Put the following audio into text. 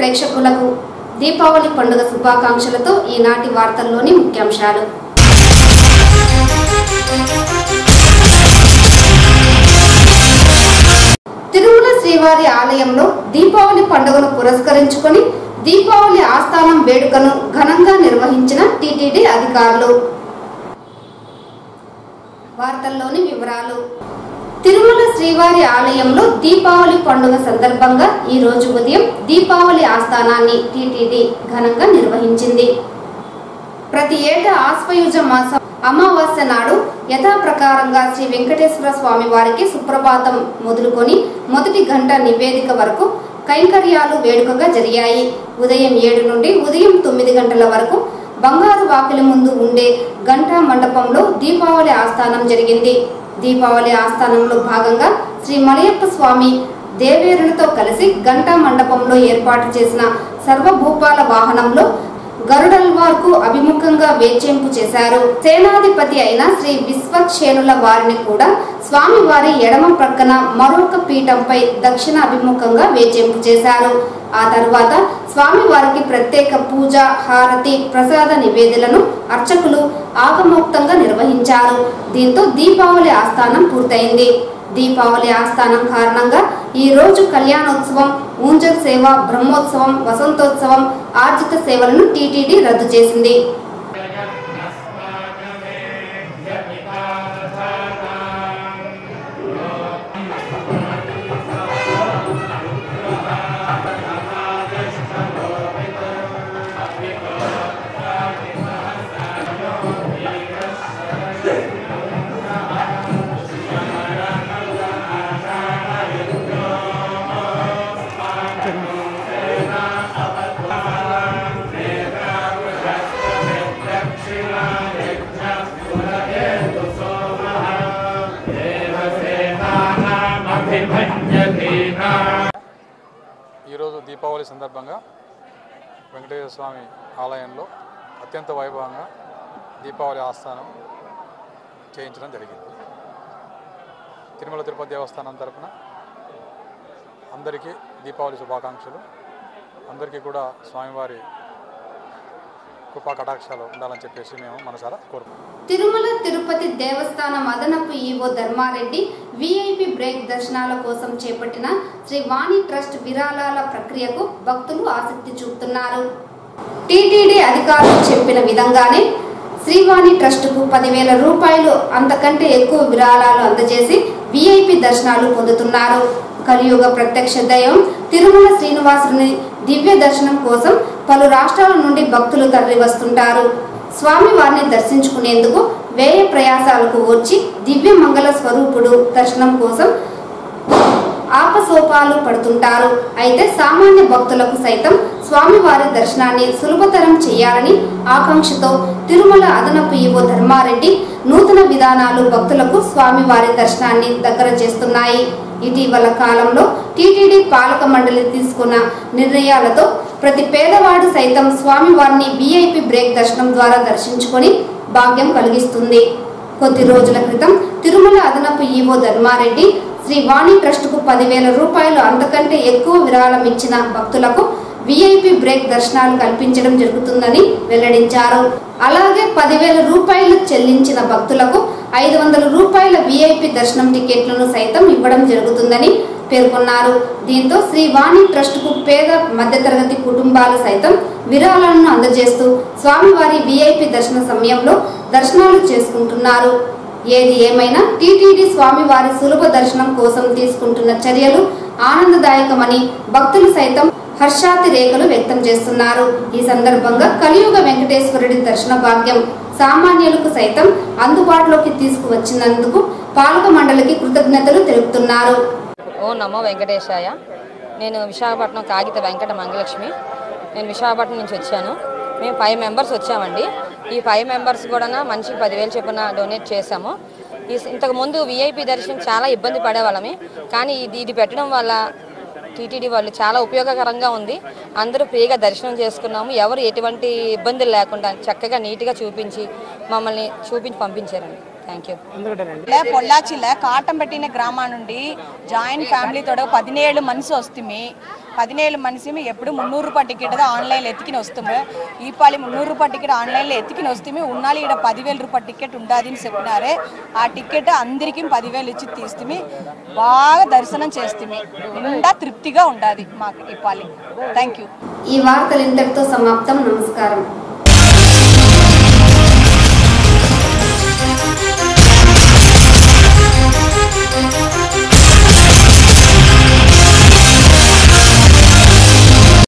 ప్రేక్షకులకు దీపావళి పండుగ శుభాకాంక్షలతో ఈనాటి వార్తల్లోని ముఖ్యాంశాలు తిరుమల శ్రీవారి ఆలయంలో దీపావళి పండుగను పురస్కరించుకొని దీపావళి ఆస్థానం వేడుకను ఘనంగా నిర్వహించిన టీటీడీ అధికారులు వార్తల్లోని వివరాలు తిరుమల శ్రీవారి ఆలయంలో దీపావళి పండుగ సందర్భంగా ఈ రోజు ఉదయం దీపావళి ఆస్థానాన్ని టీటీడీ ఘనంగా నిర్వహించింది ప్రతి ఏటా ఆశ్వయుజ మాసం అమావాస్య నాడు యథాప్రకారంగా శ్రీ వెంకటేశ్వర స్వామి వారికి సుప్రభాతం మొదలుకొని మొదటి గంట నివేదిక వరకు కైంకర్యాలు వేడుకగా జరిగాయి ఉదయం ఏడు నుండి ఉదయం తొమ్మిది గంటల వరకు బంగారు వాకిలి ముందు ఉండే గంటా మండపంలో దీపావళి ఆస్థానం జరిగింది దీపావళి ఆస్థానంలో భాగంగా శ్రీ మలయప్ప స్వామి దేవేరులతో కలిసి గంటా మండపంలో ఏర్పాటు చేసిన సర్వభూపాల వాహనంలో గరుడల్వార్కు అభిముఖంగా వేచేంపు చేశారు సేనాధిపతి అయిన శ్రీ విశ్వక్షేణుల వారిని కూడా స్వామివారి ఎడమ ప్రక్కన మరొక పీఠంపై దక్షిణ అభిముఖంగా వేచేంపు చేశారు ఆ తర్వాత స్వామివారికి ప్రత్యేక పూజ హారతి ప్రసాద నివేదనలను అర్చకులు ఆగమోక్తంగా నిర్వహించారు దీంతో దీపావళి ఆస్థానం పూర్తయింది దీపావళి ఆస్థానం కారణంగా ఈ రోజు కళ్యాణోత్సవం ఊంజల్ సేవ బ్రహ్మోత్సవం వసంతోత్సవం ఆర్జిత సేవలను టీటీడీ రద్దు చేసింది ఈరోజు దీపావళి సందర్భంగా వెంకటేశ్వర స్వామి ఆలయంలో అత్యంత వైభవంగా దీపావళి ఆస్థానం చేయించడం జరిగింది తిరుమల తిరుపతి దేవస్థానం తరపున అందరికీ దీపావళి శుభాకాంక్షలు అందరికీ కూడా స్వామివారి కృపా కటాక్షాలు ఉండాలని చెప్పేసి మేము మనసారా కోరుకుంటున్నాం తిరుమల తిరుపతి దేవస్థానం అదనపు ఈవో ధర్మారెడ్డి విఐపి బ్రేక్ దర్శనాల కోసం చేపట్టిన శ్రీ వాణి ట్రస్ట్ విరాళాల ప్రక్రియకు భక్తులు ఆసక్తి చూపుతున్నారు టీటీడీ అధికారులు చెప్పిన విధంగానే శ్రీవాణి ట్రస్టుకు పదివేల రూపాయలు అంతకంటే ఎక్కువ విరాళాలు అందజేసి విఐపి దర్శనాలు పొందుతున్నారు కలియుగ ప్రత్యక్ష దైవం తిరుమల శ్రీనివాసుని దివ్య దర్శనం కోసం పలు రాష్ట్రాల నుండి భక్తులు తరలి వస్తుంటారు స్వామి వారిని దర్శించుకునేందుకు వ్యయ ప్రయాసాలకు వచ్చి దివ్య మంగళ స్వరూపుడు దర్శనం కోసం ఆపసోపాలు పడుతుంటారు అయితే సామాన్య భక్తులకు సైతం స్వామివారి దర్శనాన్ని సులభతరం చేయాలని ఆకాంక్షతో తిరుమల అదనపు ఈవో ధర్మారెడ్డి నూతన విధానాలు భక్తులకు స్వామివారి దర్శనాన్ని దగ్గర చేస్తున్నాయి ఇటీవల కాలంలో టీటీడీ పాలక మండలి తీసుకున్న నిర్ణయాలతో ప్రతి పేదవాడు సైతం స్వామివారిని విఐపి బ్రేక్ దర్శనం ద్వారా దర్శించుకొని భాగ్యం కలిగిస్తుంది కొద్ది రోజుల క్రితం తిరుమల అదనపు ఈవో ధర్మారెడ్డి శ్రీ వాణి ట్రస్టుకు పదివేల రూపాయలు అంతకంటే ఎక్కువ విరాళం ఇచ్చిన భక్తులకు విఐపి బ్రేక్ దర్శనాలు కల్పించడం జరుగుతుందని వెల్లడించారు అలాగే పదివేల రూపాయలు చెల్లించిన భక్తులకు ఐదు వందల రూపాయల విఐపి దర్శనం టికెట్లను సైతం ఇవ్వడం జరుగుతుందని పేర్కొన్నారు దీంతో శ్రీ వాణి ట్రస్టుకు పేద మధ్యతరగతి కుటుంబాలు సైతం విరాళాలను అందజేస్తూ స్వామివారి విఐపి దర్శన సమయంలో దర్శనాలు చేసుకుంటున్నారు ఏది ఏమైనా టీటీడీ స్వామివారి సులభ దర్శనం కోసం తీసుకుంటున్న చర్యలు ఆనందదాయకమని భక్తులు సైతం హర్షాతి రేఖలు వ్యక్తం చేస్తున్నారు ఈ సందర్భంగా కలియుగ వెంకటేశ్వరుడి దర్శన భాగ్యం సామాన్యులకు సైతం అందుబాటులోకి తీసుకువచ్చినందుకు పాలక మండలికి కృతజ్ఞతలు తెలుపుతున్నారు ఓ నమో వెంకటేశాయ నేను విశాఖపట్నం కాగిత వెంకట మంగలక్ష్మి నేను విశాఖపట్నం నుంచి వచ్చాను మేము ఫైవ్ మెంబర్స్ వచ్చామండి ఈ ఫైవ్ మెంబర్స్ కూడా మనిషికి పదివేలు చొప్పున డొనేట్ చేశాము ఈ ఇంతకుముందు విఐపి దర్శనం చాలా ఇబ్బంది పడేవాళ్ళమే కానీ ఇది ఇది పెట్టడం వల్ల టీటీడీ వాళ్ళు చాలా ఉపయోగకరంగా ఉంది అందరూ ఫ్రీగా దర్శనం చేసుకున్నాము ఎవరు ఎటువంటి ఇబ్బందులు లేకుండా చక్కగా నీట్గా చూపించి మమ్మల్ని చూపించి పంపించారండి థ్యాంక్ యూ లే పొల్లాచిల కాటంపట్టిన గ్రామా నుండి జాయింట్ ఫ్యామిలీతో పదినేಳು ಮನ್ಸು వస్తుంది பதினேழு மனுஷமே ఎప్పుడు మున్నూరు రూపాయ టికెట్ దా ఆన్లైన్ ఎత్తికిన వస్తాము ఈ పాలి మున్నూరు రూపాయ టికెట్ ఆన్లైన్లో ఎత్తికిన వస్తే ఉన్నాలి ఇక్కడ పదివేల రూపాయ టికెట్ ఉండాది అని చెప్పినారే ఆ టికెట్ అందరికీ పదివేలు ఇచ్చి తీస్తే బాగా దర్శనం చేస్తే నిండా తృప్తిగా ఉండాది మాకు ఈ పాలి థ్యాంక్ యూ ఈ వార్తలు ఇంతటితో సమాప్తం నమస్కారం